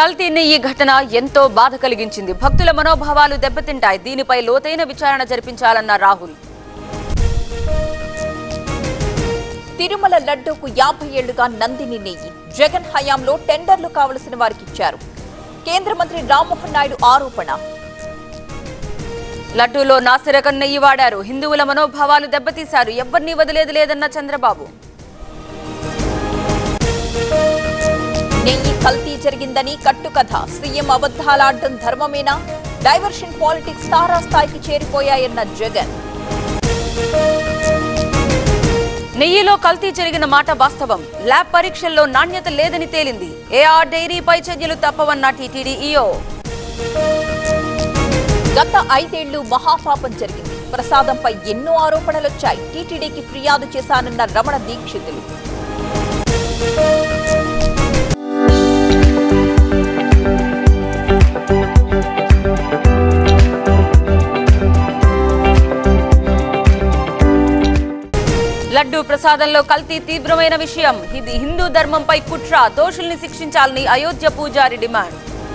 కల్తీ నెయ్యి ఘటన ఎంతో బాధ కలిగించింది భక్తుల మనోభావాలు దెబ్బతింటాయి దీనిపై లోతైన విచారణ జరిపించాలన్న రాహుల్ తిరుమల లడ్డూకు యాభై ఏళ్లుగా నందిని నెయ్యి జగన్ హయాంలో టెండర్లు కావలసిన వారికి ఇచ్చారు కేంద్ర మంత్రి రామ్మోహన్ నాయుడు ఆరోపణ లడ్డూలో నాసిరకం నెయ్యి వాడారు హిందువుల మనోభావాలు దెబ్బతీశారు ఎవరిని వదిలేది లేదన్న చంద్రబాబు నెయ్యి కల్తీ జరిగిందని కట్టుకథ సీఎం అబద్ధాలాడటం ధర్మమేనా డైవర్షన్ పాలిటిక్స్ తారాస్థాయికి చేరిపోయాయన్న జగన్ నెయ్యిలో కల్తీ జరిగిన మాట వాస్తవం ల్యాబ్ పరీక్షల్లో నాణ్యత లేదని తేలింది ఏఆర్ డైరీపై చర్యలు తప్పవన్న టీటీడీ ఈఓ గత ఐదేళ్లు మహాపాపం జరిగింది ప్రసాదంపై ఎన్నో ఆరోపణలొచ్చాయి టీటీడీకి ఫిర్యాదు చేశానన్న రమణ దీక్షితులు లడ్డూ ప్రసాదంలో కల్తీ తీవ్రమైన విషయం ఇది హిందూ ధర్మంపై కుట్ర దోషుల్ని శిక్షించాలని అయోధ్య పూజారి డిమాండ్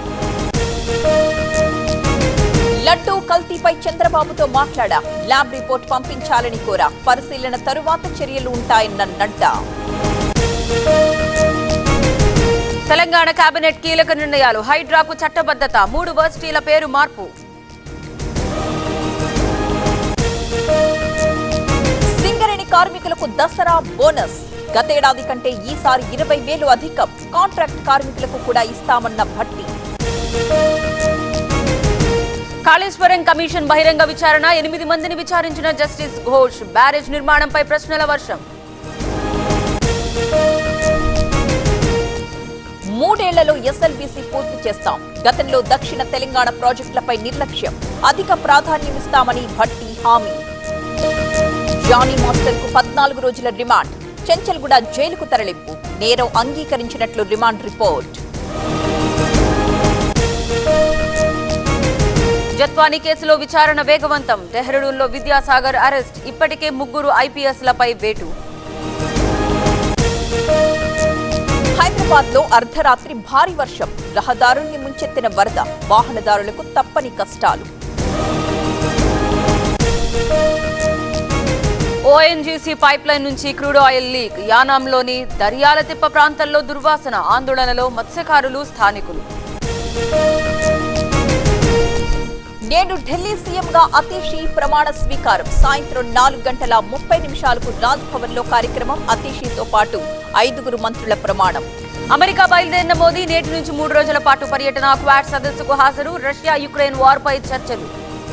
లడ్డూ కల్తీపై చంద్రబాబుతో మాట్లాడా ల్యాబ్ రిపోర్ట్ పంపించాలని కోరా పరిశీలన తరువాత చర్యలు ఉంటాయన్న నడ్డా తెలంగాణ కేబినెట్ కీలక నిర్ణయాలు హైడ్రాకు చట్టబద్ధత మూడు వర్సిటీల పేరు మార్పు సింగరేణి కార్మికులకు దసరా బోనస్ గతేడాది కంటే ఈసారి ఇరవై వేలు అధికం కాంట్రాక్ట్ కార్మికులకు కూడా ఇస్తామన్న భట్టి కాళేశ్వరం కమిషన్ బహిరంగ విచారణ ఎనిమిది మందిని విచారించిన జస్టిస్ ఘోష్ బ్యారేజ్ నిర్మాణంపై ప్రశ్నల వర్షం మూడేళ్లలో ఎస్ఎల్బీసీ పూర్తి చేస్తాం గతంలో దక్షిణ తెలంగాణ ప్రాజెక్టులపై నిర్లక్ష్యం అధిక ప్రాధాన్యమిస్తామని భట్టి హామీ జానీ మాస్టర్ కు పద్నాలుగు రోజుల రిమాండ్ చెంచల్గూడ జైలుకు తరలింపు నేరం అంగీకరించినట్లు రిమాండ్ రిపోర్ట్ జత్వానీ కేసులో విచారణ వేగవంతం డెహ్రాడూన్లో విద్యాసాగర్ అరెస్ట్ ఇప్పటికే ముగ్గురు ఐపీఎస్లపై వేటు హైదరాబాద్ లో అర్ధరాత్రి భారీ వర్షం రహదారుల్ని ముంచెత్తిన వరద వాహనదారులకు తప్పని కష్టాలు ఓఎన్జీసీ పైప్ లైన్ నుంచి క్రూడ్ ఆయిల్ లీక్ యానాంలోని దర్యాల తిప్ప ప్రాంతంలో దుర్వాసన ఆందోళనలో మత్స్యకారులు స్థానికులు నేడు ఢిల్లీ సీఎంగా అతీషి ప్రమాణ స్వీకారం సాయంత్రం నాలుగు గంటల ముప్పై నిమిషాలకు రాజ్ భవన్ లో కార్యక్రమం అతీషితో పాటు ఐదుగురు మంత్రుల ప్రమాణం అమెరికా బయలుదేరిన మోదీ నేటి నుంచి మూడు రోజుల పాటు పర్యటన క్వాడ్ సదస్సుకు హాజరు రష్యా యుక్రెయిన్ వార్పై చర్చలు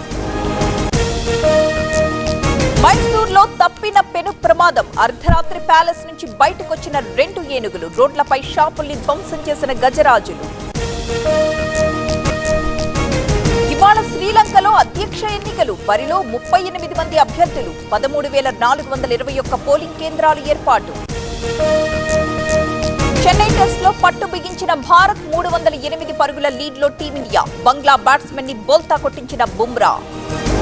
మైసూర్లో తప్పిన పెను ప్రమాదం అర్ధరాత్రి ప్యాలెస్ నుంచి బయటకొచ్చిన రెండు ఏనుగులు రోడ్లపై షాపుల్ని ధ్వంసం చేసిన గజరాజులు ఇవాళ శ్రీలంకలో అధ్యక్ష ఎన్నికలు బరిలో ముప్పై ఎనిమిది మంది అభ్యర్థులు పదమూడు వేల నాలుగు వందల ఇరవై ఒక్క పోలింగ్ కేంద్రాలు ఏర్పాటు చెన్నై టెస్ట్ లో పట్టు బిగించిన భారత్ మూడు వందల ఎనిమిది పరుగుల లీడ్ లో టీమిండియా బంగ్లా బ్యాట్స్మెన్ ని బోల్తా కొట్టించిన బుమ్రా